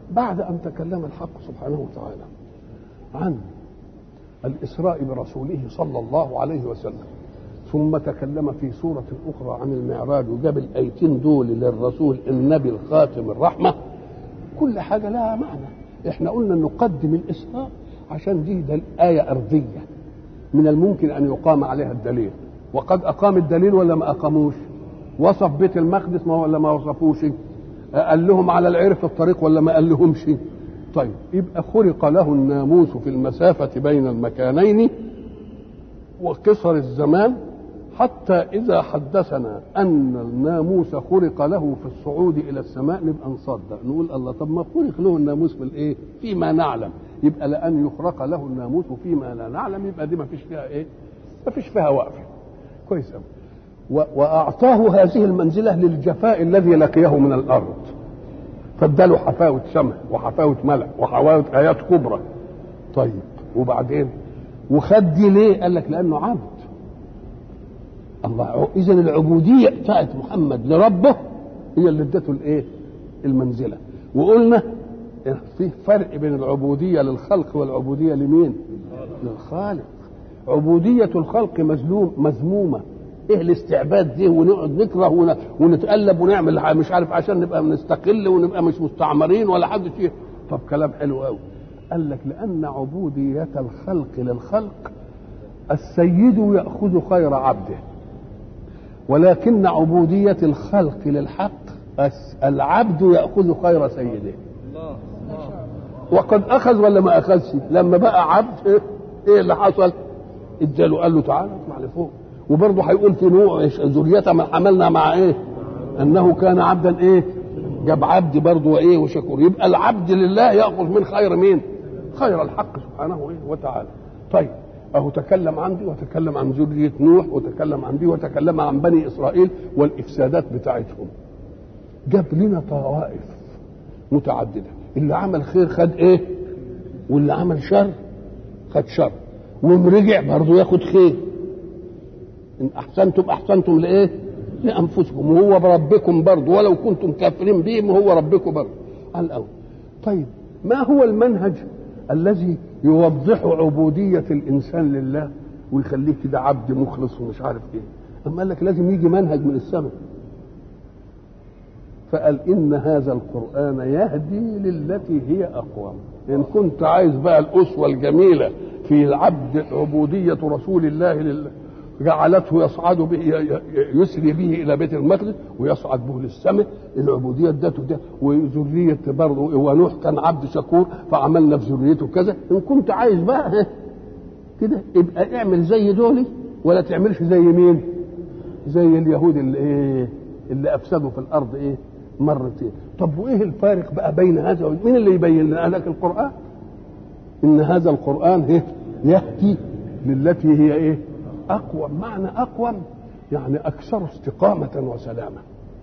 بعد أن تكلم الحق سبحانه وتعالى عن الإسراء برسوله صلى الله عليه وسلم ثم تكلم في سورة أخرى عن المعراج وجاب الآيتين دول للرسول النبي الخاتم الرحمة كل حاجة لها معنى احنا قلنا نقدم الإسراء عشان دي ده الآية أرضية من الممكن أن يقام عليها الدليل وقد أقام الدليل ولا ما أقاموش وصف بيت المقدس ما ولا ما وصفوش قال لهم على العير في الطريق ولا ما قال لهمش طيب يبقى خلق له الناموس في المسافة بين المكانين وقصر الزمان حتى إذا حدثنا أن الناموس خلق له في الصعود إلى السماء نبقى نصدق نقول الله طب ما خلق له الناموس في الإيه؟ فيما نعلم يبقى لأن يخرق له الناموس فيما لا نعلم يبقى دي ما فيش فيها إيه؟ ما فيش فيها وقفة كويس أوي وأعطاه هذه المنزلة للجفاء الذي لقيه من الأرض فاداله حفاوة سمع وحفاوة ملع وحفاوة آيات كبرى طيب وبعدين وخد دي ليه؟ قال لك لأنه عبد الله إذا العبودية بتاعت محمد لربه هي اللي ادته الإيه؟ المنزلة وقلنا في فرق بين العبودية للخلق والعبودية لمين؟ للخالق عبودية الخلق مظلوم مذمومة ايه الاستعباد دي ونقعد نكره ونتقلب ونعمل مش عارف عشان نبقى نستقل ونبقى مش مستعمرين ولا حد شيء طب كلام حلو قوي قال لك لان عبودية الخلق للخلق السيد يأخذ خير عبده ولكن عبودية الخلق للحق العبد يأخذ خير سيده وقد أخذ ولا ما أخذش لما بقى عبد إيه, إيه اللي حصل اداله قال له تعالى اطلع لفوق وبرضه هيقول في نوع ذريته ما حملنا مع ايه انه كان عبدا ايه جاب عبد برضه وايه وشكور يبقى العبد لله ياخذ من خير مين خير الحق سبحانه إيه وتعالى طيب اهو تكلم عن دي وتكلم عن ذريه نوح وتكلم عن دي وتكلم عن بني اسرائيل والافسادات بتاعتهم جاب لنا طوائف متعدده اللي عمل خير خد ايه واللي عمل شر خد شر ورجع برضه ياخد خير ان احسنتم احسنتم لايه لانفسكم وهو بربكم برضه ولو كنتم كافرين بهم هو ربكم برضه الاول طيب ما هو المنهج الذي يوضح عبودية الإنسان لله ويخليه كده عبد مخلص ومش عارف إيه أما قال لك لازم يجي منهج من السماء فقال إن هذا القرآن يهدي للتي هي أقوم إن كنت عايز بقى الأسوة الجميلة في العبد عبودية رسول الله لله جعلته يصعد به يسري به الى بيت المقدس ويصعد به للسماء العبوديه ادته ده وذريه برضه ونوح كان عبد شكور فعملنا في ذريته كذا ان كنت عايز بقى كده يبقى اعمل زي دولي ولا تعملش زي مين؟ زي اليهود اللي ايه اللي افسدوا في الارض ايه؟ مرتين طب وايه الفارق بقى بين هذا ومين مين اللي يبين لنا لك القران؟ ان هذا القران ايه؟ يهدي للتي هي ايه؟ أقوم معنى أقوم يعني أكثر استقامة وسلامة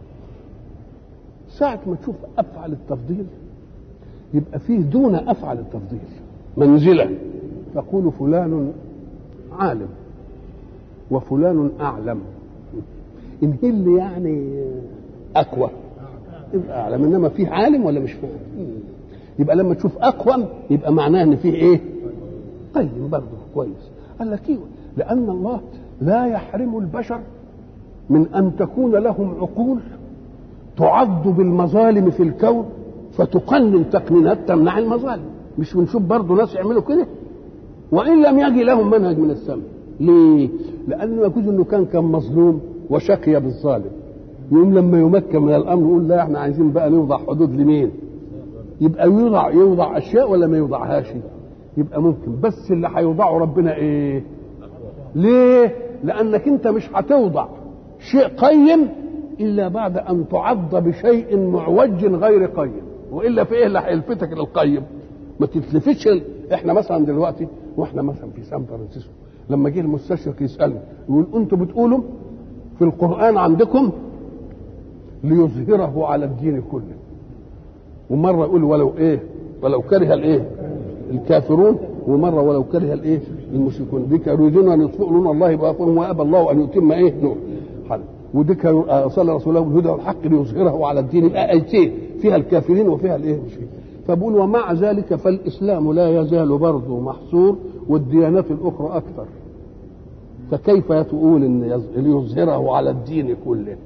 ساعة ما تشوف أفعل التفضيل يبقى فيه دون أفعل التفضيل منزلة تقول فلان عالم وفلان أعلم إن هي اللي يعني أقوى يبقى أعلم إنما فيه عالم ولا مش فيه يبقى لما تشوف أقوم يبقى معناه إن فيه إيه قيم برضه كويس قال لك ايوه لأن الله لا يحرم البشر من أن تكون لهم عقول تعض بالمظالم في الكون فتقنن تقنينات تمنع المظالم مش بنشوف برضه ناس يعملوا كده وإن لم يجي لهم منهج من السماء ليه؟ لأنه يجوز أنه كان كان مظلوم وشقي بالظالم يوم لما يمكن من الأمر يقول لا احنا عايزين بقى نوضع حدود لمين؟ يبقى يوضع يوضع أشياء ولا ما يوضعهاش؟ يبقى ممكن بس اللي هيوضعه ربنا ايه؟ ليه؟ لأنك أنت مش هتوضع شيء قيم إلا بعد أن تعض بشيء معوج غير قيم وإلا في إيه اللي هيلفتك للقيم؟ ما تتلفتش إحنا مثلا دلوقتي وإحنا مثلا في سان فرانسيسكو لما جه المستشرق يسألني يقول أنتوا بتقولوا في القرآن عندكم ليظهره على الدين كله ومرة يقول ولو إيه ولو كره الإيه الكافرون ومره ولو كره الايه المشركون بك يريدون ان يطفئوا نور الله بافواههم وابى الله ان يتم ايه نور وديك صلى رسوله بالهدى والحق ليظهره على الدين يبقى ايتين فيها الكافرين وفيها الايه المشركين فبقول ومع ذلك فالاسلام لا يزال برضه محصور والديانات الاخرى اكثر فكيف تقول ان ليظهره على الدين كله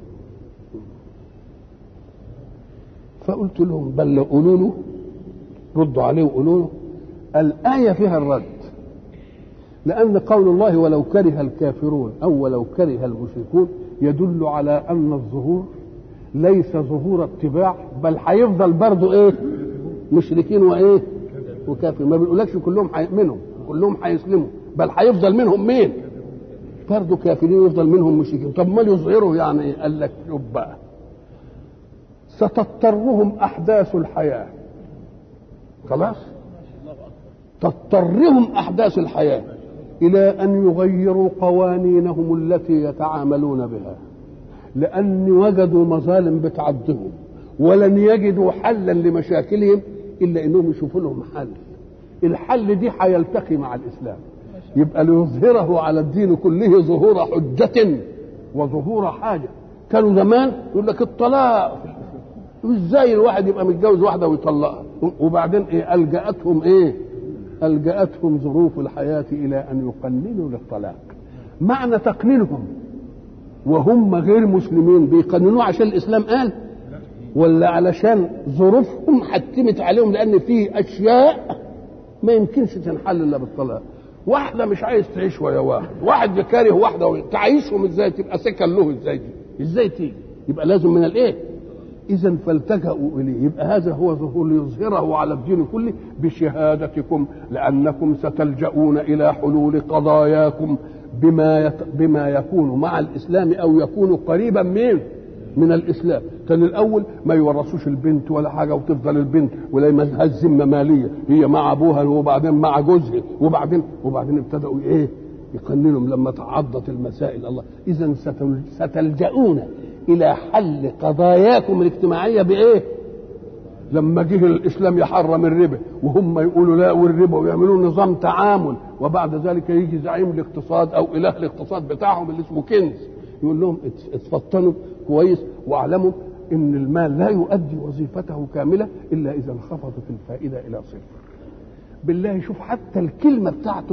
فقلت لهم بل قولوا له ردوا عليه وقولوا له الآية فيها الرد لأن قول الله ولو كره الكافرون أو ولو كره المشركون يدل على أن الظهور ليس ظهور اتباع بل هيفضل برضه إيه مشركين وإيه وكافر ما بنقولكش كلهم هيؤمنوا كلهم هيسلموا بل هيفضل منهم مين برضه كافرين يفضل منهم مشركين طب ما يظهروا يعني إيه؟ قال لك شوف بقى ستضطرهم احداث الحياه خلاص تضطرهم احداث الحياه الى ان يغيروا قوانينهم التي يتعاملون بها لان وجدوا مظالم بتعضهم ولن يجدوا حلا لمشاكلهم الا انهم يشوفوا لهم حل الحل دي هيلتقي مع الاسلام يبقى ليظهره على الدين كله ظهور حجة وظهور حاجة كانوا زمان يقول لك الطلاق ازاي الواحد يبقى متجوز واحده ويطلقها وبعدين ايه الجاتهم ايه الجاتهم ظروف الحياه الى ان يقننوا للطلاق معنى تقنينهم وهم غير مسلمين بيقننوه عشان الاسلام قال ولا علشان ظروفهم حتمت عليهم لان في اشياء ما يمكنش تنحل الا بالطلاق واحده مش عايز تعيش ويا واحد واحد كاره واحده تعيشهم ازاي تبقى سكن له ازاي دي ازاي تيجي يبقى لازم من الايه اذا فالتجأوا اليه يبقى هذا هو ظهور ليظهره على الدين كله بشهادتكم لانكم ستلجؤون الى حلول قضاياكم بما يت... بما يكون مع الاسلام او يكون قريبا من من الاسلام كان الاول ما يورثوش البنت ولا حاجه وتفضل البنت ولا ملهاش ذمه ماليه هي مع ابوها وبعدين مع جوزها وبعدين وبعدين ابتدأوا ايه يقننهم لما تعضت المسائل الله اذا ستل... ستلجؤون الى حل قضاياكم الاجتماعيه بايه لما جه الاسلام يحرم الربا وهم يقولوا لا والربا ويعملوا نظام تعامل وبعد ذلك يجي زعيم الاقتصاد او اله الاقتصاد بتاعهم اللي اسمه كنز يقول لهم اتفطنوا كويس واعلموا ان المال لا يؤدي وظيفته كامله الا اذا انخفضت الفائده الى صفر بالله شوف حتى الكلمه بتاعته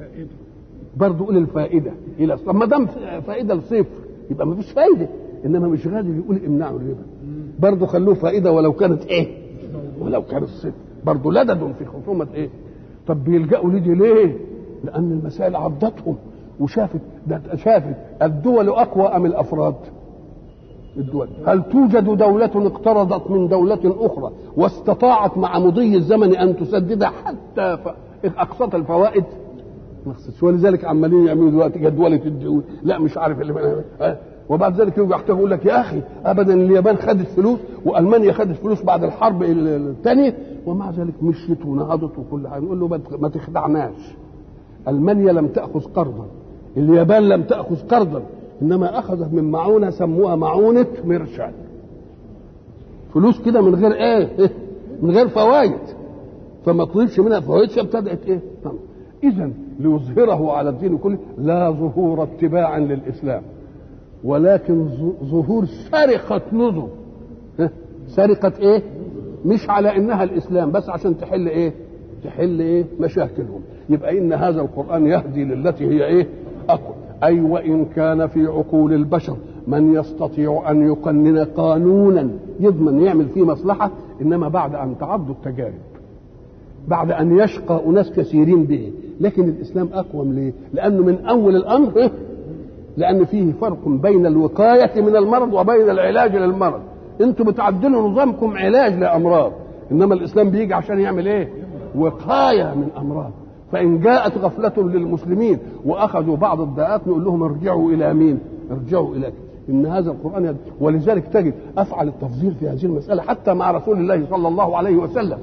برضه قول الفائده الى طب ما دام فائده لصفر يبقى ما فيش فايده انما مش قادر يقول امنعوا الربا برضه خلوه فائده ولو كانت ايه ولو كانت صفر برضه لدد في خصومه ايه طب بيلجأوا لدي ليه لان المسائل عضتهم وشافت ده شافت الدول اقوى ام الافراد الدول هل توجد دولة اقترضت من دولة أخرى واستطاعت مع مضي الزمن أن تسدد حتى أقساط الفوائد ولذلك عمالين يعملوا دلوقتي جدولة الدول لا مش عارف اللي وبعد ذلك يجوا يحتاجوا يقول لك يا اخي ابدا اليابان خدت فلوس والمانيا خدت فلوس بعد الحرب الثانيه ومع ذلك مشيت ونهضت وكل حاجه نقول له ما تخدعناش المانيا لم تاخذ قرضا اليابان لم تاخذ قرضا انما اخذت من معونه سموها معونه مرشد فلوس كده من غير ايه من غير فوائد فما طلبش منها فوائد فابتدات ايه اذا ليظهره على الدين كله لا ظهور اتباع للاسلام ولكن ظهور سرقة نظم سرقة ايه مش على انها الاسلام بس عشان تحل ايه تحل ايه مشاكلهم يبقى ان هذا القرآن يهدي للتي هي ايه اقوى اي وان كان في عقول البشر من يستطيع ان يقنن قانونا يضمن يعمل فيه مصلحة انما بعد ان تعضوا التجارب بعد ان يشقى اناس كثيرين به لكن الاسلام اقوم ليه لانه من اول الامر لان فيه فرق بين الوقايه من المرض وبين العلاج للمرض انتوا بتعدلوا نظامكم علاج لامراض انما الاسلام بيجي عشان يعمل ايه وقايه من امراض فان جاءت غفله للمسلمين واخذوا بعض الداءات نقول لهم ارجعوا الى مين ارجعوا الى ان هذا القران يد... ولذلك تجد افعل التفضيل في هذه المساله حتى مع رسول الله صلى الله عليه وسلم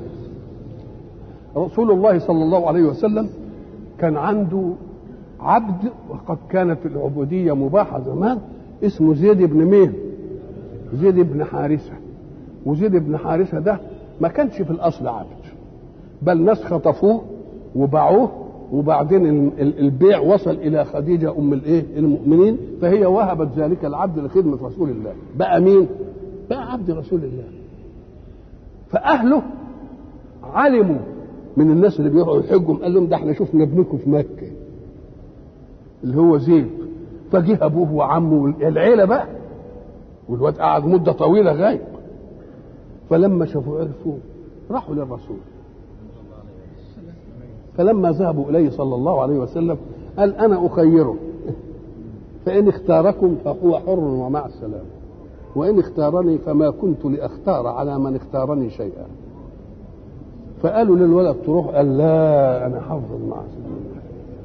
رسول الله صلى الله عليه وسلم كان عنده عبد وقد كانت العبودية مباحة زمان اسمه زيد بن مين زيد بن حارثة وزيد بن حارثة ده ما كانش في الأصل عبد بل ناس خطفوه وباعوه وبعدين البيع وصل إلى خديجة أم الإيه المؤمنين فهي وهبت ذلك العبد لخدمة رسول الله بقى مين بقى عبد رسول الله فأهله علموا من الناس اللي بيروحوا يحجوا قال لهم ده احنا شفنا ابنكم في مكه اللي هو زيد فجه ابوه وعمه العيله بقى والواد قعد مده طويله غايب فلما شافوا عرفوه راحوا للرسول فلما ذهبوا اليه صلى الله عليه وسلم قال انا اخيره فان اختاركم فهو حر ومع السلامه وان اختارني فما كنت لاختار على من اختارني شيئا فقالوا للولد تروح قال لا انا حافظ مع سيدنا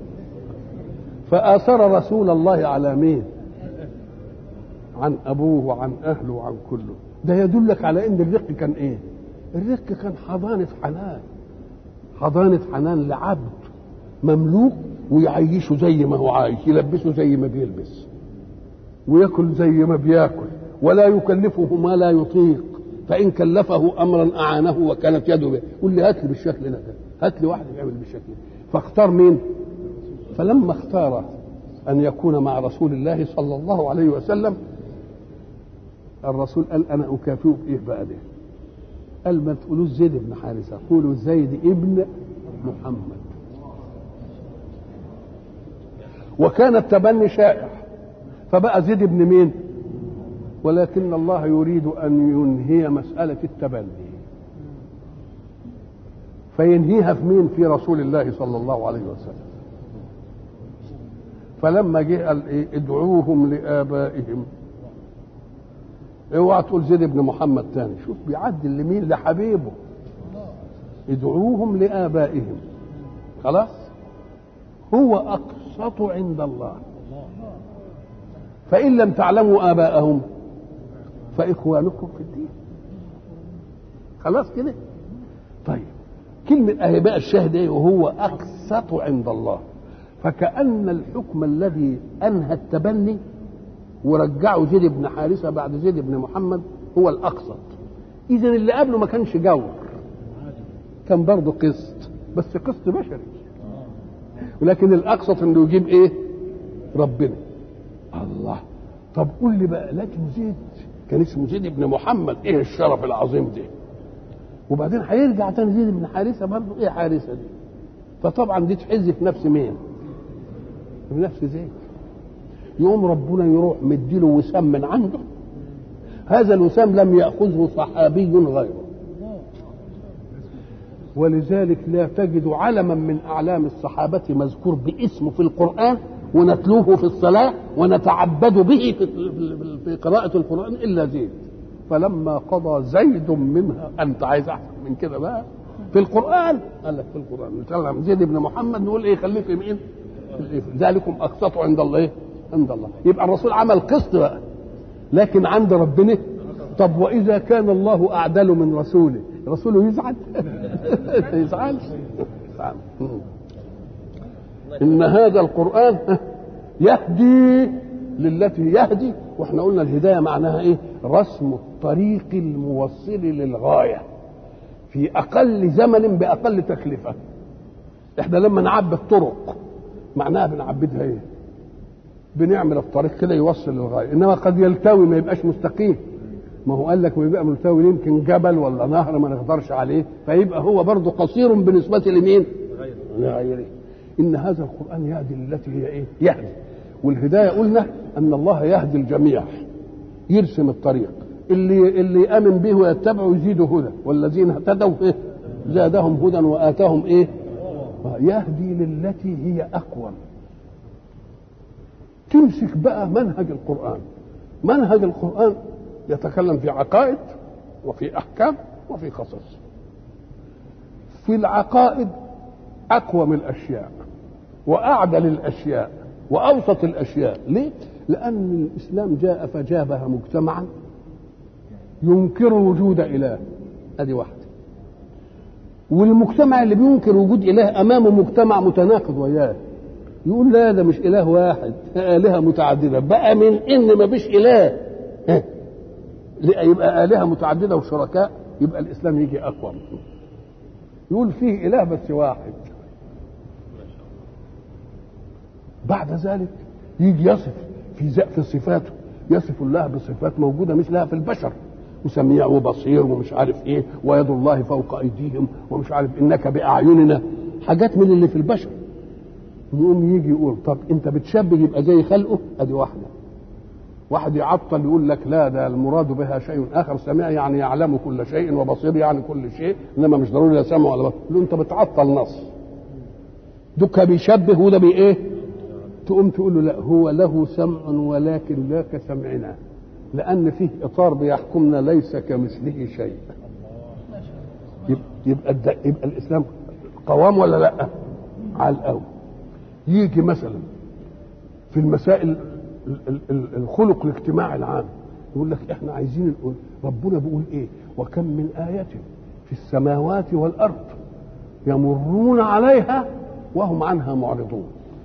فآثر رسول الله على مين عن أبوه وعن أهله وعن كله ده يدلك على إن الرق كان إيه الرق كان حضانة حنان حضانة حنان لعبد مملوك ويعيشه زي ما هو عايش يلبسه زي ما بيلبس وياكل زي ما بياكل ولا يكلفه ما لا يطيق فإن كلفه أمرا أعانه وكانت يده به قول لي هات لي بالشكل ده هات لي واحد يعمل بالشكل ده فاختار مين فلما اختار أن يكون مع رسول الله صلى الله عليه وسلم الرسول قال أنا أكافئه بإيه بقى ده قال ما تقولوش زيد بن حارثة قولوا زيد ابن محمد وكان التبني شائع فبقى زيد بن مين ولكن الله يريد أن ينهي مسألة التبني فينهيها في مين في رسول الله صلى الله عليه وسلم فلما جه قال ايه ادعوهم لابائهم اوعى تقول زيد بن محمد تاني شوف بيعدل لمين لحبيبه ادعوهم لابائهم خلاص هو اقسط عند الله فان لم تعلموا اباءهم فاخوانكم في الدين خلاص كده طيب كلمه اهي بقى الشاهد ايه وهو اقسط عند الله فكأن الحكم الذي أنهى التبني ورجعه زيد بن حارثة بعد زيد بن محمد هو الأقسط إذا اللي قبله ما كانش جور كان برضه قسط بس قسط بشري ولكن الأقسط إنه يجيب إيه؟ ربنا الله طب قول لي بقى لكن زيد كان اسمه زيد بن محمد إيه الشرف العظيم ده وبعدين هيرجع تاني زيد بن حارثة برضه إيه حارثة دي فطبعا دي تحز في نفس مين؟ في نفس زيد يقوم ربنا يروح مديله وسام من عنده هذا الوسام لم يأخذه صحابي غيره ولذلك لا تجد علما من أعلام الصحابة مذكور باسمه في القرآن ونتلوه في الصلاة ونتعبد به في, في قراءة القرآن إلا زيد فلما قضى زيد منها أنت عايز أحسن من كده بقى في القرآن قال لك في القرآن نتكلم زيد بن محمد نقول إيه خليه في مين؟ ذلكم اقسطوا عند الله ايه؟ عند الله يبقى الرسول عمل قسط بقى لكن عند ربنا طب واذا كان الله اعدل من رسوله رسوله يزعل ما يزعلش ان هذا القران يهدي للتي يهدي واحنا قلنا الهدايه معناها ايه رسم الطريق الموصل للغايه في اقل زمن باقل تكلفه احنا لما نعبي الطرق معناها بنعبدها ايه بنعمل الطريق كده يوصل للغايه انما قد يلتوي ما يبقاش مستقيم ما هو قال لك ويبقى ملتوي يمكن جبل ولا نهر ما نقدرش عليه فيبقى هو برضه قصير بالنسبه لمين لغيره ان هذا القران يهدي للتي هي ايه يهدي والهدايه قلنا ان الله يهدي الجميع يرسم الطريق اللي اللي امن به ويتبعه يزيده هدى والذين اهتدوا إيه؟ زادهم هدى واتاهم ايه يهدي للتي هي اقوم تمسك بقى منهج القران منهج القران يتكلم في عقائد وفي احكام وفي قصص في العقائد اقوم الاشياء واعدل الاشياء واوسط الاشياء ليه لان الاسلام جاء فجابها مجتمعا ينكر وجود اله ادي واحده والمجتمع اللي بينكر وجود اله امامه مجتمع متناقض وياه يقول لا ده مش اله واحد الهه متعدده بقى من ان ما فيش اله يبقى الهه متعدده وشركاء يبقى الاسلام يجي اقوى يقول فيه اله بس واحد بعد ذلك يجي يصف في في صفاته يصف الله بصفات موجوده مثلها في البشر وسميع وبصير ومش عارف ايه ويد الله فوق ايديهم ومش عارف انك باعيننا حاجات من اللي في البشر يقوم يجي يقول طب انت بتشبه يبقى زي خلقه ادي واحده واحد يعطل يقول لك لا ده المراد بها شيء اخر سميع يعني يعلم كل شيء وبصير يعني كل شيء انما مش ضروري لا سمع ولا بصر له انت بتعطل نص دوكا بيشبه وده بي ايه تقوم تقول له لا هو له سمع ولكن لا كسمعنا لان فيه اطار بيحكمنا ليس كمثله شيء يبقى يبقى, يبقى الاسلام قوام ولا لا على الاول يجي مثلا في المسائل الخلق الاجتماعي العام يقول لك احنا عايزين نقول ربنا بيقول ايه وكم من آية في السماوات والأرض يمرون عليها وهم عنها معرضون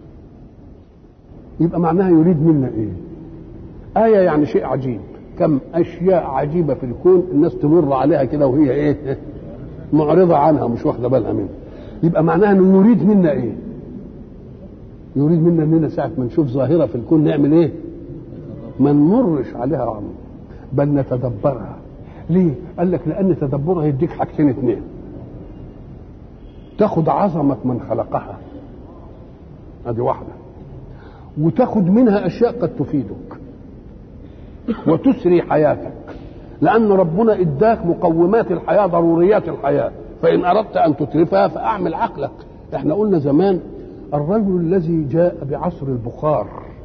يبقى معناها يريد منا ايه آية يعني شيء عجيب كم أشياء عجيبة في الكون الناس تمر عليها كده وهي ايه معرضة عنها مش واخدة بالها منها يبقى معناها انه يريد منا ايه يريد منا اننا ساعه ما نشوف ظاهره في الكون نعمل ايه؟ ما نمرش عليها عمر بل نتدبرها ليه؟ قال لك لان تدبرها يديك حاجتين اثنين تاخد عظمه من خلقها ادي واحده وتاخد منها اشياء قد تفيدك وتسري حياتك لان ربنا اداك مقومات الحياه ضروريات الحياه فان اردت ان تترفها فاعمل عقلك احنا قلنا زمان الرجل الذي جاء بعصر البخار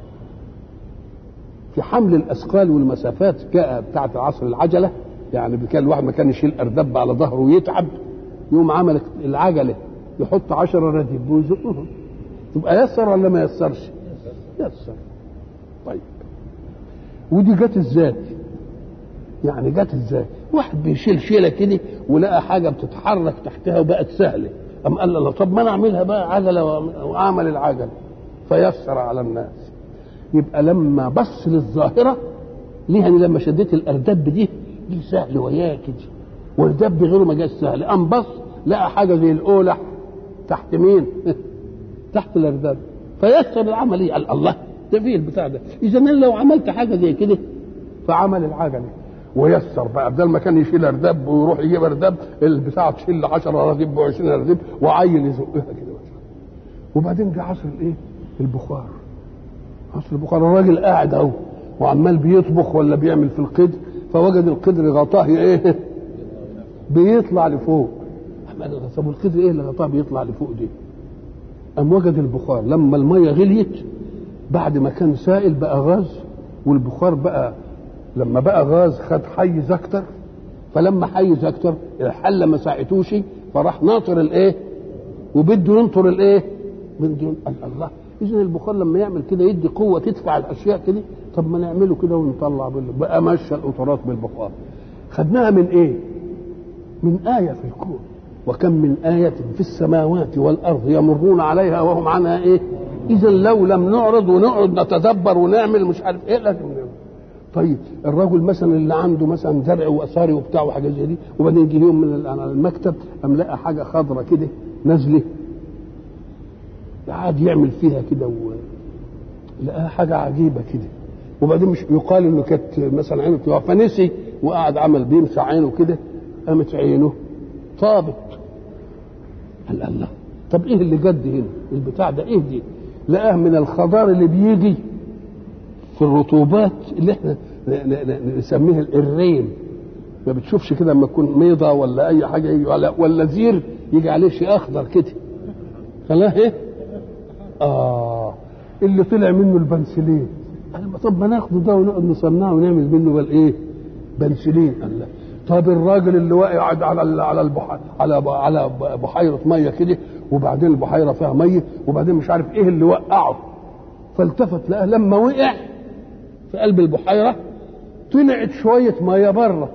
في حمل الاثقال والمسافات جاء بتاعه عصر العجله يعني كان الواحد ما كان يشيل اردب على ظهره ويتعب يقوم عمل العجله يحط عشرة رديب ويزقهم يبقى يسر ولا ما يسرش؟ يسر طيب ودي جت ازاي؟ يعني جت ازاي؟ واحد بيشيل شيله كده ولقى حاجه بتتحرك تحتها وبقت سهله أم قال له طب ما انا اعملها بقى عجله واعمل العجله فيسر على الناس يبقى لما بص للظاهره ليه يعني لما شديت الاردب دي دي سهل وياه كده واردب غيره ما جاش سهل قام بص لقى حاجه زي الاولح تحت مين؟ تحت الاردب فيسر العمليه قال الله ده فيه البتاع ده اذا انا لو عملت حاجه زي كده فعمل العجله ويسر بقى بدل ما كان يشيل اردب ويروح يجيب اردب البتاع تشيل 10 رديب و20 رديب وعيل يزقها كده وبعدين جه عصر الايه؟ البخار عصر البخار الراجل قاعد اهو وعمال بيطبخ ولا بيعمل في القدر فوجد القدر غطاه ايه؟ بيطلع لفوق طب القدر ايه اللي غطاه بيطلع لفوق دي؟ قام وجد البخار لما الميه غليت بعد ما كان سائل بقى غاز والبخار بقى لما بقى غاز خد حيز اكتر فلما حيز اكتر الحله ما ساعتوش فراح ناطر الايه وبده ينطر الايه بده الله اذا البخار لما يعمل كده يدي قوه تدفع الاشياء كده طب ما نعمله كده ونطلع بال... بقى مشى القطارات بالبخار خدناها من ايه من ايه في الكون وكم من آية في السماوات والأرض يمرون عليها وهم عنها إيه؟ إذا لو لم نعرض ونقعد نتدبر ونعمل مش عارف إيه لازم نعمل. طيب الرجل مثلا اللي عنده مثلا زرع واثاري وبتاع وحاجات زي دي وبعدين يجي يوم من المكتب قام لقى حاجه خضره كده نازله قعد يعمل فيها كده و... لقاها حاجه عجيبه كده وبعدين مش يقال انه كانت مثلا عينه بتوع فنسي وقعد عمل بيمسح عينه كده قامت عينه طابت قال الله طب ايه اللي جد هنا البتاع ده ايه دي لقاه من الخضار اللي بيجي في الرطوبات اللي احنا نسميها الرين ما بتشوفش كده لما تكون ميضة ولا أي حاجة يجي ولا, ولا زير يجي عليه شيء أخضر كده خلاه إيه؟ آه اللي طلع منه البنسلين قال طب ما ناخده ده ونقعد نصنعه ونعمل منه بل إيه؟ بنسلين قال لا طب الراجل اللي واقع على على البحر على على بحيره ميه كده وبعدين البحيره فيها ميه وبعدين مش عارف ايه اللي وقعه فالتفت لقاه لما وقع في قلب البحيره طلعت شويه ميه بره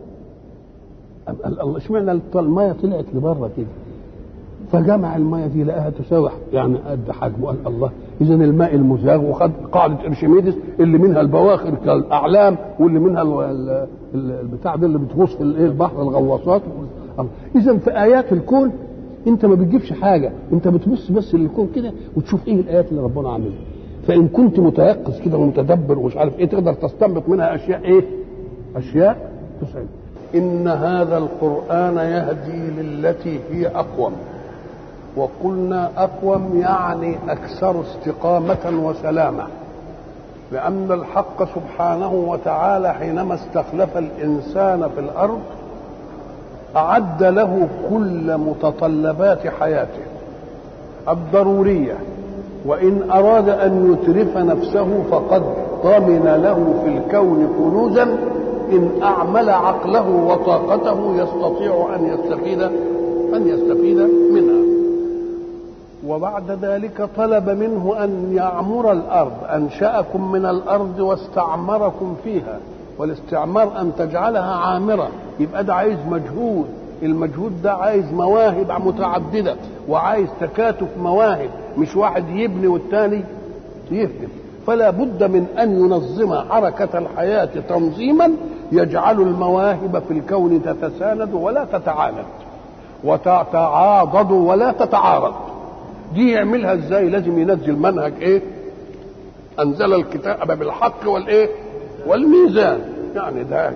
الله اشمعنى الميه طلعت لبره كده فجمع الميه دي لقاها تساوي يعني قد حجمه قال الله اذا الماء المزاغ وخد قاعده ارشميدس اللي منها البواخر كالاعلام واللي منها البتاع ده اللي بتغوص في الايه البحر الغواصات اذا في ايات الكون انت ما بتجيبش حاجه انت بتبص بس للكون كده وتشوف ايه الايات اللي ربنا عاملها فان كنت متيقظ كده ومتدبر ومش عارف ايه تقدر تستنبط منها اشياء ايه اشياء تسعين إن هذا القرآن يهدي للتي هي أقوم وقلنا أقوم يعني أكثر استقامة وسلامة لأن الحق سبحانه وتعالى حينما استخلف الإنسان في الأرض أعد له كل متطلبات حياته الضرورية وإن أراد أن يترف نفسه فقد ضمن له في الكون كنوزا إن أعمل عقله وطاقته يستطيع أن يستفيد أن يستفيد منها وبعد ذلك طلب منه أن يعمر الأرض أنشأكم من الأرض واستعمركم فيها والاستعمار أن تجعلها عامرة يبقى ده عايز مجهود المجهود ده عايز مواهب متعددة وعايز تكاتف مواهب مش واحد يبني والتاني يهدم فلا بد من أن ينظم حركة الحياة تنظيما يجعل المواهب في الكون تتساند ولا تتعاند وتتعاضد ولا تتعارض دي يعملها ازاي لازم ينزل منهج ايه انزل الكتاب بالحق والايه والميزان يعني ده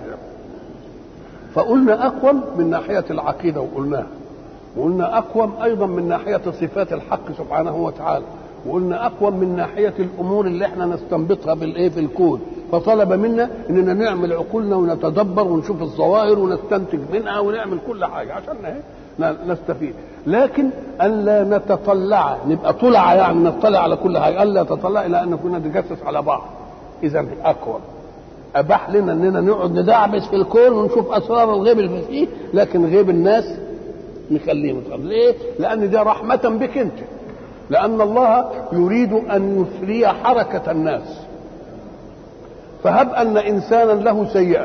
فقلنا اقوم من ناحيه العقيده وقلناها وقلنا اقوم ايضا من ناحيه صفات الحق سبحانه وتعالى وقلنا اقوم من ناحيه الامور اللي احنا نستنبطها بالايه في الكون فطلب منا اننا نعمل عقولنا ونتدبر ونشوف الظواهر ونستنتج منها ونعمل كل حاجه عشان ايه نستفيد لكن الا نتطلع نبقى طلع يعني نطلع على كل حاجه الا نتطلع الى ان كنا نتجسس على بعض اذا اقوى اباح لنا اننا نقعد ندعبس في الكون ونشوف اسرار الغيب اللي فيه لكن غيب الناس نخليه متقبل ليه؟ لان ده رحمه بك انت لان الله يريد ان يثري حركه الناس فهب ان انسانا له سيئه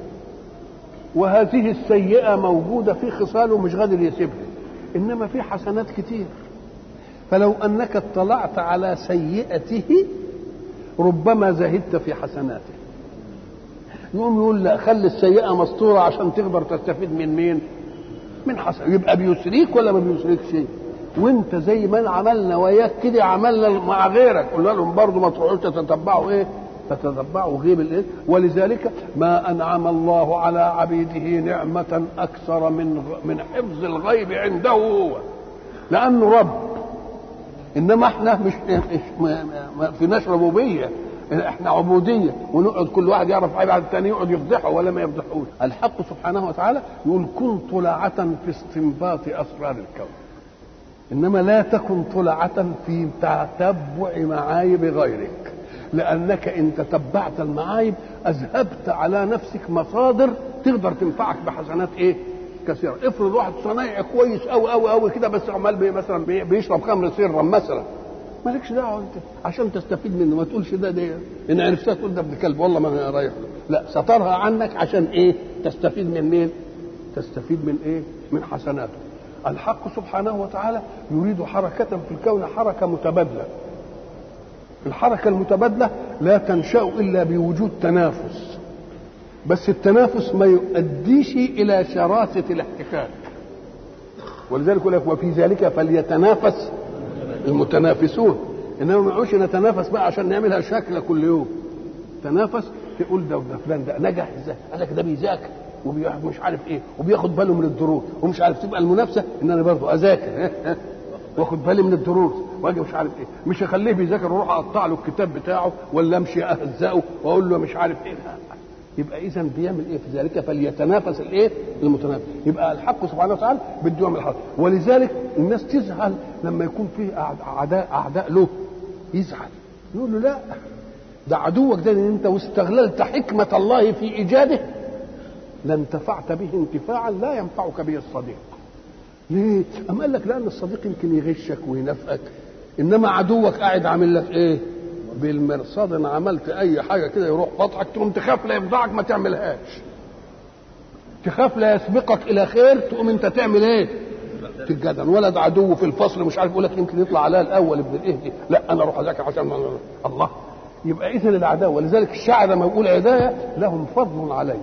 وهذه السيئة موجودة في خصاله مش قادر يسيبها إنما في حسنات كتير فلو أنك اطلعت على سيئته ربما زهدت في حسناته يقوم يقول لا خلي السيئة مستورة عشان تقدر تستفيد من مين من حسن يبقى بيسريك ولا ما بيسريك شيء وانت زي ما عملنا وياك كده عملنا مع غيرك قلنا لهم برضه ما تروحوش تتبعوا ايه فتتبعوا غيب الايه ولذلك ما انعم الله على عبيده نعمه اكثر من من حفظ الغيب عنده هو لانه رب انما احنا مش, مش ما ما فيناش ربوبيه احنا عبوديه ونقعد كل واحد يعرف عيب على الثاني يقعد يفضحه ولا ما يفضحوش الحق سبحانه وتعالى يقول كن طلعة في استنباط اسرار الكون انما لا تكن طلعة في تتبع معايب غيرك لانك ان تتبعت المعايب اذهبت على نفسك مصادر تقدر تنفعك بحسنات ايه كثيره افرض واحد صنايعي كويس قوي قوي قوي كده بس عمال بي مثلا بي بيشرب خمر سرا مثلا مالكش دعوه انت عشان تستفيد منه ما تقولش ده ده ان عرفتها تقول ده ابن كلب والله ما انا رايح لا سترها عنك عشان ايه تستفيد من مين تستفيد من ايه من حسناته الحق سبحانه وتعالى يريد حركة في الكون حركة متبادلة الحركة المتبادلة لا تنشأ إلا بوجود تنافس بس التنافس ما يؤديش إلى شراسة الاحتكاك ولذلك يقول لك وفي ذلك فليتنافس المتنافسون انما ما نقعدش نتنافس بقى عشان نعملها شكل كل يوم تنافس تقول ده ده فلان ده نجح ازاي قال لك ده بيذاكر ومش عارف ايه وبياخد باله من الدروس ومش عارف تبقى المنافسه ان انا برضه اذاكر واخد بالي من الدروس واجي مش عارف ايه مش اخليه بيذاكر واروح اقطع له الكتاب بتاعه ولا امشي اهزقه واقول له مش عارف ايه يبقى اذا بيعمل ايه في ذلك فليتنافس الايه المتنافس يبقى الحق سبحانه وتعالى بده يعمل الحق ولذلك الناس تزعل لما يكون فيه اعداء اعداء له يزعل يقول له لا ده عدوك ده ان انت واستغللت حكمه الله في ايجاده لانتفعت به انتفاعا لا ينفعك به الصديق ليه؟ أم قال لك لأن الصديق يمكن يغشك وينافقك إنما عدوك قاعد عامل لك إيه؟ بالمرصاد إن عملت أي حاجة كده يروح فضحك تقوم تخاف لا يفضحك ما تعملهاش. تخاف لا يسبقك إلى خير تقوم أنت تعمل إيه؟ تتجدن ولد عدو في الفصل مش عارف يقول لك يمكن يطلع عليها الأول ابن الإيه دي لا أنا أروح أذاكر عشان الله يبقى إذا الأعداء ولذلك الشاعر لما يقول عداية لهم فضل علي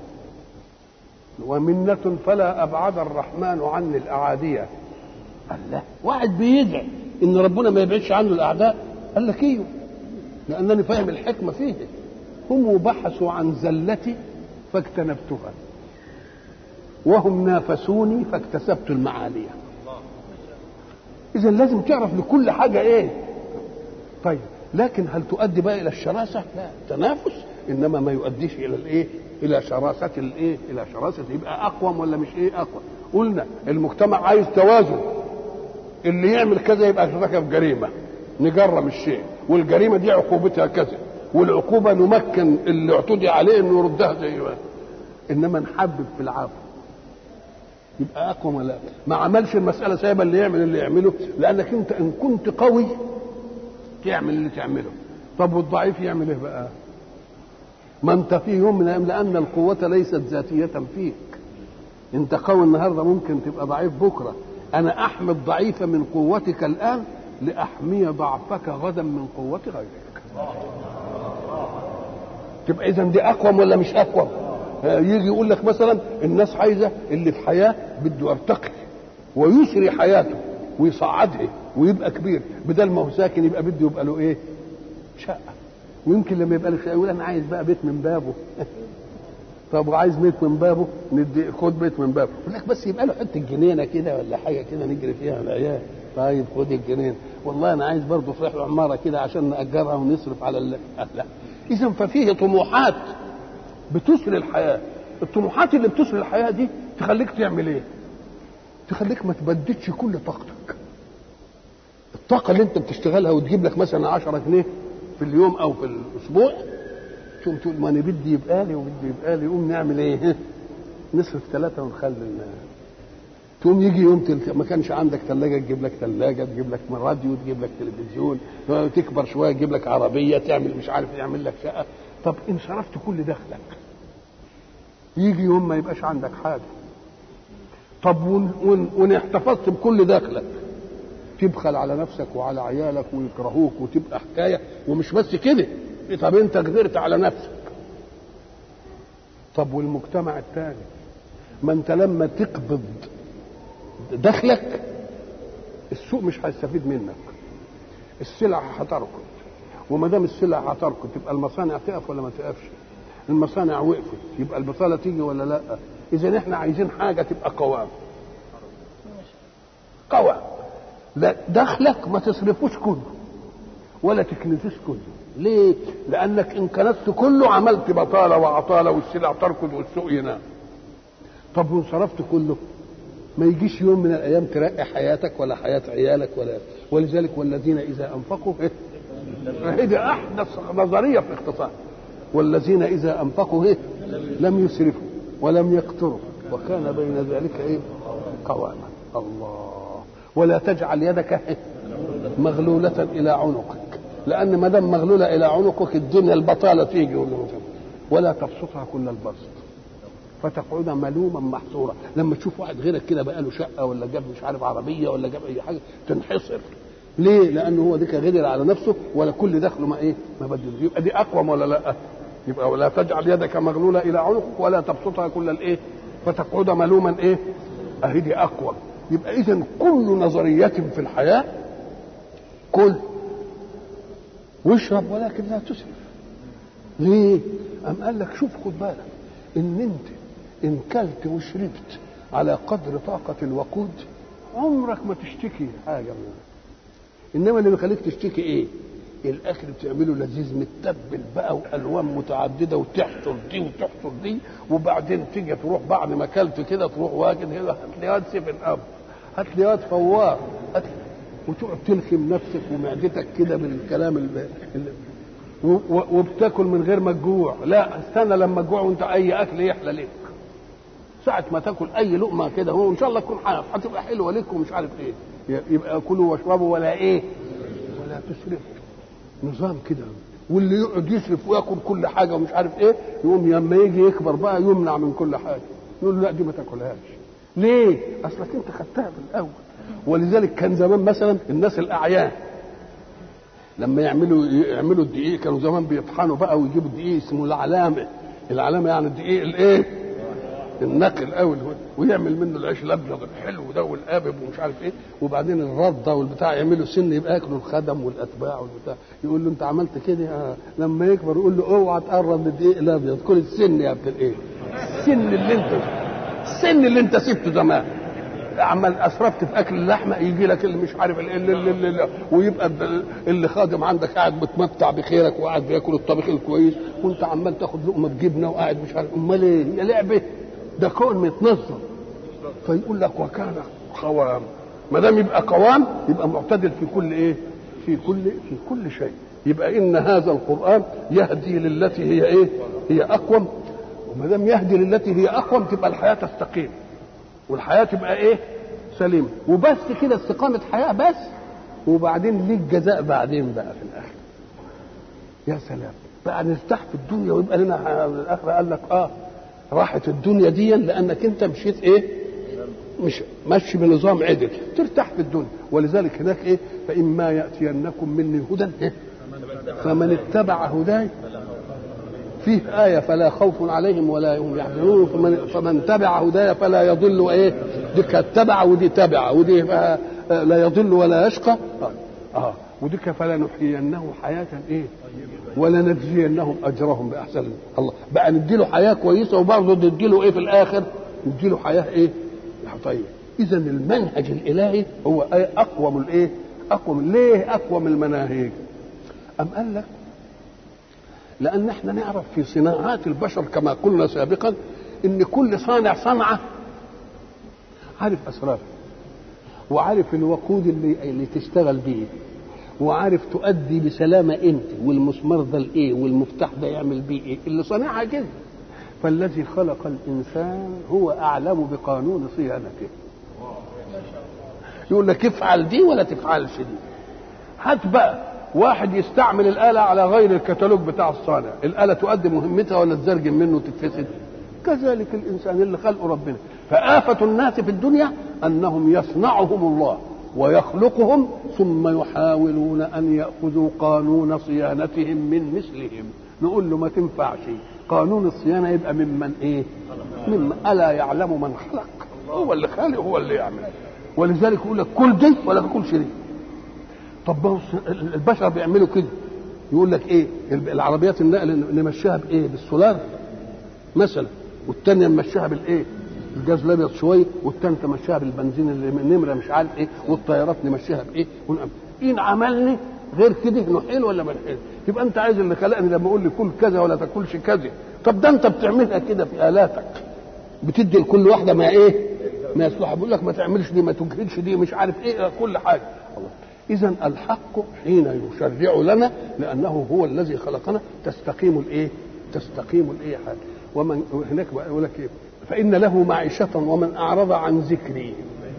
ومنة فلا أبعد الرحمن عني الأعادية الله واحد بيدعي إن ربنا ما يبعدش عنه الأعداء قال لك إيه لأنني فاهم الحكمة فيه هم بحثوا عن زلتي فاجتنبتها وهم نافسوني فاكتسبت المعاليه اذا لازم تعرف لكل حاجه ايه طيب لكن هل تؤدي بقى الى الشراسه لا تنافس انما ما يؤديش الى الايه الى شراسه الايه الى شراسه يبقى اقوم ولا مش ايه اقوى قلنا المجتمع عايز توازن اللي يعمل كذا يبقى ارتكب جريمه نجرم الشيء والجريمه دي عقوبتها كذا والعقوبه نمكن اللي اعتدي عليه انه يردها زي ما انما نحبب في العفو يبقى اقوى ولا ما عملش المساله سايبه اللي يعمل اللي يعمله لانك انت ان كنت قوي تعمل اللي تعمله طب والضعيف يعمل ايه بقى ما انت في يوم من الايام لان القوه ليست ذاتيه فيك انت قوي النهارده ممكن تبقى ضعيف بكره انا احمي الضعيف من قوتك الان لاحمي ضعفك غدا من قوه غيرك تبقى اذا دي اقوم ولا مش اقوم يجي يقول لك مثلا الناس عايزه اللي في حياه بده يرتقي ويسري حياته ويصعدها ويبقى كبير بدل ما هو ساكن يبقى بده يبقى له ايه؟ شقه ويمكن لما يبقى له شقه يقول انا عايز بقى بيت من بابه طب وعايز بيت من بابه ندي خد بيت من بابه يقول لك بس يبقى له حته جنينه كده ولا حاجه كده نجري فيها العيال طيب خد الجنين والله انا عايز برضه في رحله عماره كده عشان ناجرها ونصرف على ال... لا اذا ففيه طموحات بتسري الحياه الطموحات اللي بتسري الحياه دي تخليك تعمل ايه تخليك ما تبددش كل طاقتك الطاقه اللي انت بتشتغلها وتجيب لك مثلا 10 جنيه في اليوم او في الاسبوع تقوم تقول ما انا بدي يبقى لي وبدي يبقى لي قوم نعمل ايه نصرف ثلاثه ونخلي تقوم يجي يوم تلك ما كانش عندك ثلاجه تجيب لك ثلاجه تجيب لك راديو تجيب لك تلفزيون تكبر شويه تجيب لك عربيه تعمل مش عارف يعمل لك شقه طب ان صرفت كل دخلك يجي يوم ما يبقاش عندك حاجه طب وان احتفظت بكل دخلك تبخل على نفسك وعلى عيالك ويكرهوك وتبقى حكايه ومش بس كده طب انت قدرت على نفسك طب والمجتمع الثاني ما انت لما تقبض دخلك السوق مش هيستفيد منك السلع هتركض وما دام السلع هتركض تبقى المصانع تقف ولا ما تقفش المصانع وقفت يبقى البطاله تيجي ولا لا اذا احنا عايزين حاجه تبقى قوام قوام لا دخلك ما تصرفوش كله ولا تكنسوش كله ليه لانك ان كنست كله عملت بطاله وعطاله والسلع تركض والسوق ينام طب وان صرفت كله ما يجيش يوم من الايام ترقي حياتك ولا حياه عيالك ولا ولذلك والذين اذا انفقوا إيه؟ دي احدث نظريه في الاقتصاد والذين اذا انفقوا إيه؟ لم يسرفوا ولم يقتروا وكان بين ذلك ايه قواما الله ولا تجعل يدك إيه؟ مغلولة إلى عنقك لأن ما دام مغلولة إلى عنقك الدنيا البطالة تيجي ولا تبسطها كل البسط فتقعد ملوما محصورا لما تشوف واحد غيرك كده بقى له شقه ولا جاب مش عارف عربيه ولا جاب اي حاجه تنحصر ليه؟ لانه هو ديك غدر على نفسه ولا كل دخله ما ايه؟ ما بدل يبقى دي اقوم ولا لا؟ يبقى ولا تجعل يدك مغلوله الى عنقك ولا تبسطها كل الايه؟ فتقعد ملوما ايه؟ اهي دي اقوى يبقى اذا كل نظريه في الحياه كل واشرب ولكن لا تسرف ليه؟ أم قال لك شوف خد بالك ان انت ان كلت وشربت على قدر طاقة الوقود عمرك ما تشتكي حاجة منها انما اللي بيخليك تشتكي ايه؟ الاكل بتعمله لذيذ متبل بقى والوان متعدده وتحصر دي وتحصر دي وبعدين تيجي تروح بعد ما اكلت كده تروح واجد كده هات لي واد سيفن اب هات لي واد فوار هات وتقعد تلخم نفسك ومعدتك كده بالكلام اللي, اللي وبتاكل من غير ما تجوع لا استنى لما تجوع وانت اي اكل يحلى لك ساعة ما تاكل اي لقمة كده هو ان شاء الله تكون حاف هتبقى حلوة لك ومش عارف ايه يبقى كلوا واشربوا ولا ايه ولا تسرفوا نظام كده واللي يقعد يسرف وياكل كل حاجة ومش عارف ايه يقوم لما يجي يكبر بقى يمنع من كل حاجة يقول له لا دي ما تاكلهاش ليه؟ اصلك انت خدتها في الاول ولذلك كان زمان مثلا الناس الاعيان لما يعملوا يعملوا الدقيق كانوا زمان بيطحنوا بقى ويجيبوا الدقيق اسمه العلامه العلامه يعني الدقيق الايه؟ النقل قوي ويعمل منه العيش الابيض الحلو ده والقابب ومش عارف ايه وبعدين الرده والبتاع يعملوا سن يبقى ياكلوا الخدم والاتباع والبتاع يقول له انت عملت كده آه. لما يكبر يقول له اوعى تقرب من الدقيق الابيض كل السن يا ابن الايه السن اللي انت السن اللي انت سبته زمان عمال اسرفت في اكل اللحمه يجي لك اللي مش عارف اللي اللي اللي اللي ويبقى اللي خادم عندك قاعد متمتع بخيرك وقاعد بياكل الطبيخ الكويس وانت عمال تاخد لقمه بجبنه وقاعد مش عارف امال ايه يا لعبه ده كون متنظم فيقول لك وكان قوام ما دام يبقى قوام يبقى معتدل في كل ايه في كل في كل شيء يبقى ان هذا القران يهدي للتي هي ايه هي اقوم وما دام يهدي للتي هي اقوم تبقى الحياه تستقيم والحياه تبقى ايه سليمه وبس كده استقامه حياه بس وبعدين ليك جزاء بعدين بقى في الاخر يا سلام بقى نرتاح في الدنيا ويبقى لنا الاخره قال لك اه راحت الدنيا دي لانك انت مشيت ايه مش ماشي بنظام عدل ترتاح في الدنيا ولذلك هناك ايه فاما ياتينكم مني هدى إيه؟ فمن اتبع هداي فيه آية فلا خوف عليهم ولا هم يحزنون فمن, فمن تبع هدايا فلا يضل وإيه دي كانت تبع ودي تبع ودي لا يضل ولا يشقى آه, آه ودي فلا نحيينه حياة إيه ولنجزينهم أجرهم بأحسن الله بقى نديله حياة كويسة وبرضه نديله إيه في الآخر نديله حياة إيه طيب إذا المنهج الإلهي هو إيه أقوم الإيه أقوم ليه أقوم المناهج أم قال لك لان احنا نعرف في صناعات البشر كما قلنا سابقا ان كل صانع صنعه عارف اسرارها وعارف الوقود اللي اللي تشتغل به وعارف تؤدي بسلامه امتى والمسمار ده الايه والمفتاح ده يعمل بيه ايه اللي صانعها كده فالذي خلق الانسان هو اعلم بقانون صيانته يقول لك افعل دي ولا تفعلش دي هات بقى واحد يستعمل الآلة على غير الكتالوج بتاع الصانع الآلة تؤدي مهمتها ولا تزرجم منه وتتفسد كذلك الإنسان اللي خلقه ربنا فآفة الناس في الدنيا أنهم يصنعهم الله ويخلقهم ثم يحاولون أن يأخذوا قانون صيانتهم من مثلهم نقول له ما تنفعش قانون الصيانة يبقى ممن إيه ممن ألا يعلم من خلق هو اللي خالق هو اللي يعمل ولذلك يقول لك كل دي ولا تاكلش دي طب ما البشر بيعملوا كده يقول لك ايه العربيات النقل نمشيها بايه بالسولار مثلا والثانيه نمشيها بالايه الجاز الابيض شويه والثانيه تمشيها بالبنزين اللي نمره مش عارف ايه والطيارات نمشيها بايه ان عملني غير كده نحيل ولا ما نحيل يبقى انت عايز اللي خلقني لما اقول لي كل كذا ولا تاكلش كذا طب ده انت بتعملها كده في الاتك بتدي لكل واحده ما ايه ما يصلح بيقول لك ما تعملش دي ما تجهدش دي مش عارف ايه كل حاجه اذا الحق حين يشرع لنا لانه هو الذي خلقنا تستقيم الايه تستقيم الايه حاجه ومن هناك يقول لك ايه فان له معيشه ومن اعرض عن ذكري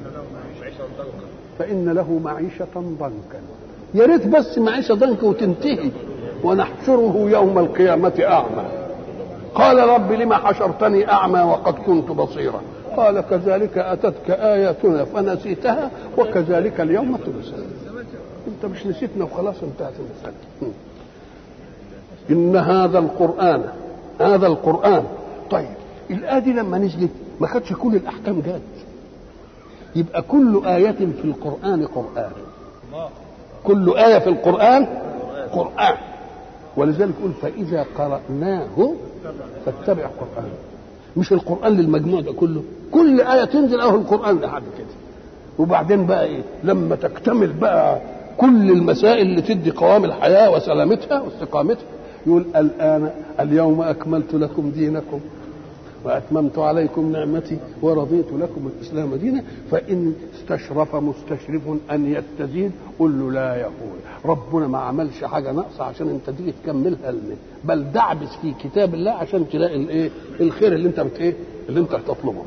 فان له معيشه ضنكا يا ريت بس معيشه ضنكا وتنتهي ونحشره يوم القيامه اعمى قال رب لما حشرتني اعمى وقد كنت بصيرا قال كذلك اتتك اياتنا فنسيتها وكذلك اليوم تنسى انت مش نسيتنا وخلاص انتهت المسألة ان هذا القرآن هذا القرآن طيب الآية دي لما نزلت ما خدش كل الأحكام جات يبقى كل آية في القرآن قرآن كل آية في القرآن قرآن ولذلك يقول فإذا قرأناه فاتبع قرآن مش القرآن للمجموع ده كله كل آية تنزل أهو القرآن لحد كده وبعدين بقى إيه لما تكتمل بقى كل المسائل اللي تدي قوام الحياة وسلامتها واستقامتها يقول الآن اليوم أكملت لكم دينكم وأتممت عليكم نعمتي ورضيت لكم الإسلام دينا فإن استشرف مستشرف أن يستزيد قل له لا يقول ربنا ما عملش حاجة ناقصة عشان أنت تيجي تكملها لنا بل دعبس في كتاب الله عشان تلاقي الإيه الخير اللي أنت بت إيه اللي أنت بتطلبه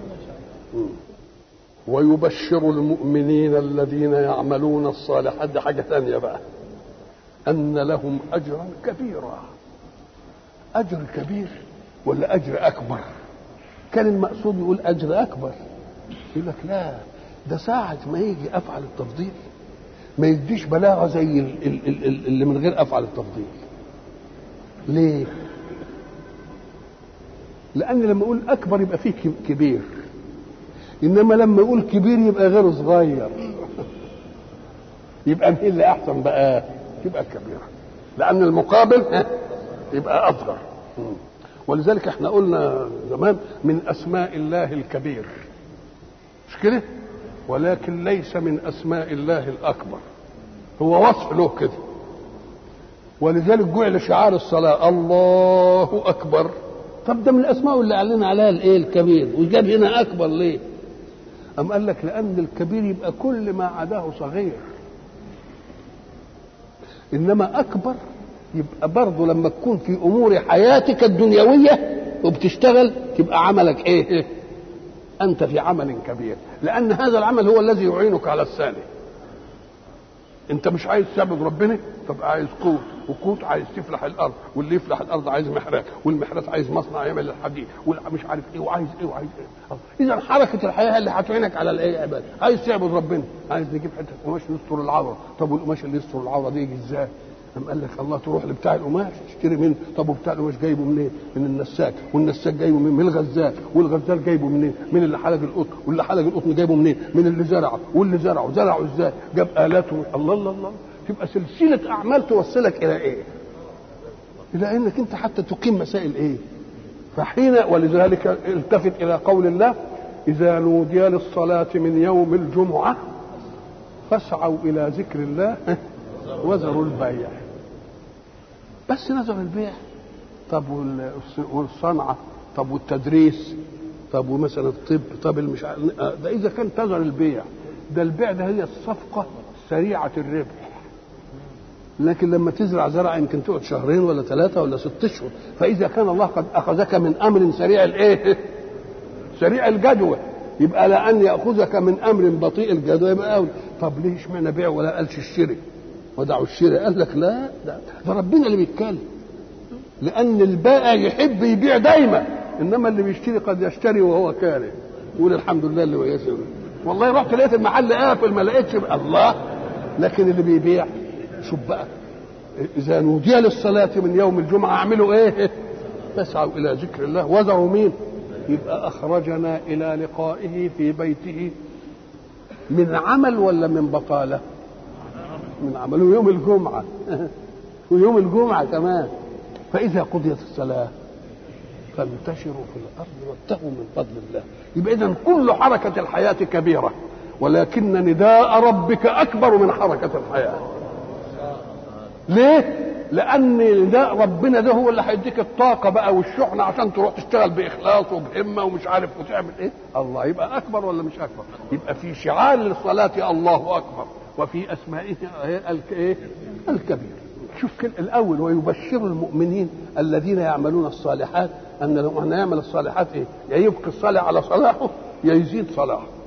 ويبشر المؤمنين الذين يعملون الصالحات دي حاجة ثانية بقى أن لهم أجرا كبيرا أجر كبير ولا أجر أكبر كان المقصود يقول أجر أكبر يقول لك لا ده ساعة ما يجي أفعل التفضيل ما يديش بلاغة زي اللي من غير أفعل التفضيل ليه؟ لأن لما أقول أكبر يبقى فيه كبير انما لما يقول كبير يبقى غير صغير يبقى مين اللي احسن بقى يبقى الكبير لان المقابل يبقى اصغر ولذلك احنا قلنا زمان من اسماء الله الكبير مش كده ولكن ليس من اسماء الله الاكبر هو وصف له كده ولذلك جعل شعار الصلاه الله اكبر طب ده من الاسماء اللي اعلن عليها الايه الكبير وجاب هنا اكبر ليه أم قال لك لأن الكبير يبقى كل ما عداه صغير إنما أكبر يبقى برضه لما تكون في أمور حياتك الدنيوية وبتشتغل تبقى عملك إيه؟ أنت في عمل كبير لأن هذا العمل هو الذي يعينك على الثاني أنت مش عايز تعبد ربنا طب عايز قوت وقوت عايز تفلح الارض واللي يفلح الارض عايز محرات والمحرات عايز مصنع يعمل الحديد مش عارف ايه وعايز ايه وعايز ايه اذا حركه الحياه اللي هتعينك على الايه عباد عايز تعبد ربنا عايز نجيب حته قماش نستر العوره طب والقماش اللي يستر العوره دي يجي ازاي قام قال لك الله تروح لبتاع القماش تشتري منه طب وبتاع القماش جايبه منين؟ من النساك والنساك جايبه منين؟ من الغزال والغزال جايبه منين؟ من اللي حلق القطن واللي حلق القطن جايبه منين؟ من اللي زرعه واللي زرعه زرعه ازاي؟ جاب الاته الله الله الله تبقى سلسله اعمال توصلك الى ايه؟ الى انك انت حتى تقيم مسائل ايه فحين ولذلك التفت الى قول الله اذا نودي للصلاه من يوم الجمعه فاسعوا الى ذكر الله وذروا البيع بس نذر البيع طب والصنعه طب والتدريس طب ومثلا الطب طب المش ده اذا كان تذر البيع ده البيع ده هي الصفقه سريعه الربح لكن لما تزرع زرع يمكن تقعد شهرين ولا ثلاثة ولا ست أشهر فإذا كان الله قد أخذك من أمر سريع الإيه؟ سريع الجدوى يبقى لأن يأخذك من أمر بطيء الجدوى يبقى أولى طب ليه اشمعنى بيع ولا قالش اشتري ودعوا الشراء قال لك لا ده, ده ربنا اللي بيتكلم لأن البائع يحب يبيع دايما إنما اللي بيشتري قد يشتري وهو كاره يقول الحمد لله اللي ويسر والله رحت لقيت المحل قافل ما لقيتش الله لكن اللي بيبيع شوف بقى اذا نودي للصلاه من يوم الجمعه اعملوا ايه فاسعوا الى ذكر الله وذروا مين يبقى اخرجنا الى لقائه في بيته من عمل ولا من بطاله من عمل ويوم الجمعه ويوم الجمعه كمان فاذا قضيت الصلاه فانتشروا في الارض وابتغوا من فضل الله يبقى اذا كل حركه الحياه كبيره ولكن نداء ربك اكبر من حركه الحياه ليه؟ لأن ده ربنا ده هو اللي هيديك الطاقة بقى والشحنة عشان تروح تشتغل بإخلاص وبهمة ومش عارف وتعمل إيه؟ الله يبقى أكبر ولا مش أكبر؟ يبقى في شعار للصلاة الله أكبر وفي أسمائه إيه؟ الكبير. شوف كل الأول ويبشر المؤمنين الذين يعملون الصالحات أن لو أن يعمل الصالحات إيه؟ يا يبقي الصالح على صلاحه يا يزيد صلاحه.